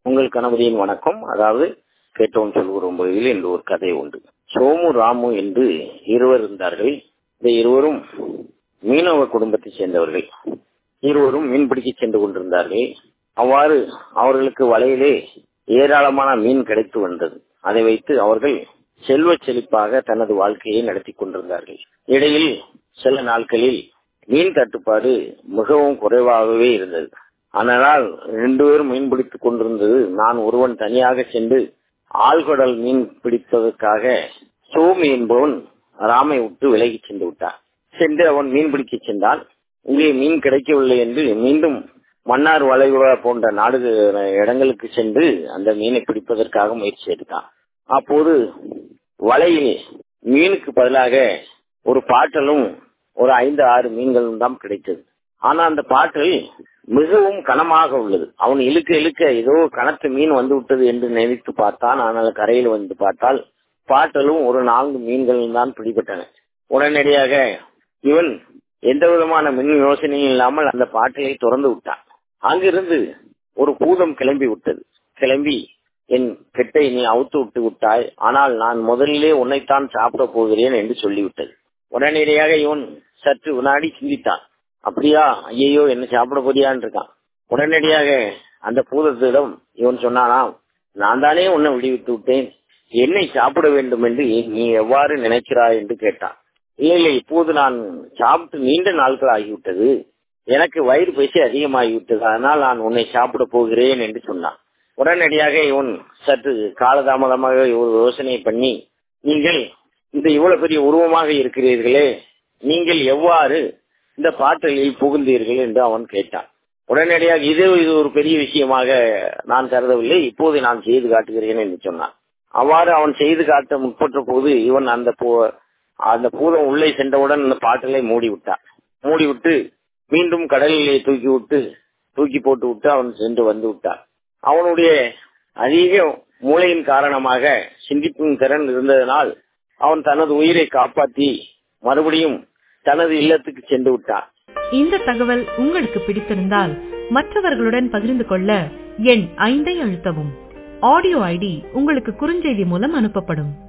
உங்கள் கணபதியின் வணக்கம் அதாவது கேட்டோம் சொல்கிறோம் பகுதியில் என்று ஒரு கதை உண்டு சோமு ராமு என்று இருவர் இருந்தார்கள் இந்த இருவரும் மீனவ குடும்பத்தைச் சேர்ந்தவர்கள் இருவரும் மீன்பிடிக்க சென்று கொண்டிருந்தார்கள் அவ்வாறு அவர்களுக்கு வலையிலே ஏராளமான மீன் கிடைத்து வந்தது அதை வைத்து அவர்கள் செல்வ செழிப்பாக தனது வாழ்க்கையை நடத்தி கொண்டிருந்தார்கள் இடையில் சில நாட்களில் மீன் தட்டுப்பாடு மிகவும் குறைவாகவே இருந்தது ஆனால் ரெண்டு பேரும் மீன் பிடித்துக் கொண்டிருந்தது நான் ஒருவன் தனியாக சென்று ஆழ்கடல் மீன் பிடிப்பதற்காக சோமி என்பவன் ராமை விட்டு விலகி சென்று விட்டான் சென்று அவன் மீன் பிடிக்க சென்றான் இங்கே மீன் கிடைக்கவில்லை என்று மீண்டும் மன்னார் வளைகுடா போன்ற நாடு இடங்களுக்கு சென்று அந்த மீனை பிடிப்பதற்காக முயற்சி எடுத்தான் அப்போது வலையில் மீனுக்கு பதிலாக ஒரு பாட்டலும் ஒரு ஐந்து ஆறு மீன்களும் தான் கிடைத்தது ஆனா அந்த பாட்டில் மிகவும் கனமாக உள்ளது அவன் இழுக்க இழுக்க ஏதோ கனத்த மீன் வந்து விட்டது என்று நினைத்து பார்த்தான் ஆனால் கரையில் வந்து பார்த்தால் பாட்டலும் ஒரு நான்கு மீன்களும் தான் பிடிபட்டன உடனடியாக இவன் எந்த விதமான மின் யோசனையும் இல்லாமல் அந்த பாட்டிலை திறந்து விட்டான் அங்கிருந்து ஒரு பூதம் கிளம்பி விட்டது கிளம்பி என் கெட்டை நீ அவுத்து விட்டு விட்டாய் ஆனால் நான் முதலிலே உன்னைத்தான் சாப்பிட போகிறேன் என்று சொல்லிவிட்டது உடனடியாக இவன் சற்று வினாடி சிந்தித்தான் அப்படியா ஐயையோ என்ன சாப்பிட போறியான்னு இருக்கான் உடனடியாக அந்த பூதத்திடம் இவன் சொன்னானா நான் தானே உன்னை விடுவித்து விட்டேன் என்னை சாப்பிட வேண்டும் என்று நீ எவ்வாறு நினைக்கிறாய் என்று கேட்டான் இல்லை இல்லை இப்போது நான் சாப்பிட்டு நீண்ட நாட்கள் ஆகிவிட்டது எனக்கு வயிறு பசி அதிகமாகிவிட்டது அதனால் நான் உன்னை சாப்பிட போகிறேன் என்று சொன்னான் உடனடியாக இவன் சற்று காலதாமதமாக ஒரு யோசனை பண்ணி நீங்கள் இந்த இவ்வளவு பெரிய உருவமாக இருக்கிறீர்களே நீங்கள் எவ்வாறு இந்த பாட்டலில் புகுந்தீர்கள் என்று அவன் கேட்டான் உடனடியாக இது இது ஒரு பெரிய விஷயமாக நான் கருதவில்லை இப்போது நான் செய்து காட்டுகிறேன் என்று சொன்னான் அவ்வாறு அவன் செய்து காட்ட முற்பட்ட போது இவன் அந்த அந்த பூதம் உள்ளே சென்றவுடன் அந்த பாட்டலை மூடி விட்டான் மூடிவிட்டு மீண்டும் கடலிலே தூக்கி விட்டு தூக்கி போட்டு விட்டு அவன் சென்று வந்து விட்டான் அவனுடைய அதிக மூளையின் காரணமாக சிந்திக்கும் திறன் இருந்ததனால் அவன் தனது உயிரை காப்பாற்றி மறுபடியும் தனது இல்லத்துக்கு சென்று விட்டான் இந்த தகவல் உங்களுக்கு பிடித்திருந்தால் மற்றவர்களுடன் பகிர்ந்து கொள்ள எண் ஐந்தை அழுத்தவும் ஆடியோ ஐடி உங்களுக்கு குறுஞ்செய்தி மூலம் அனுப்பப்படும்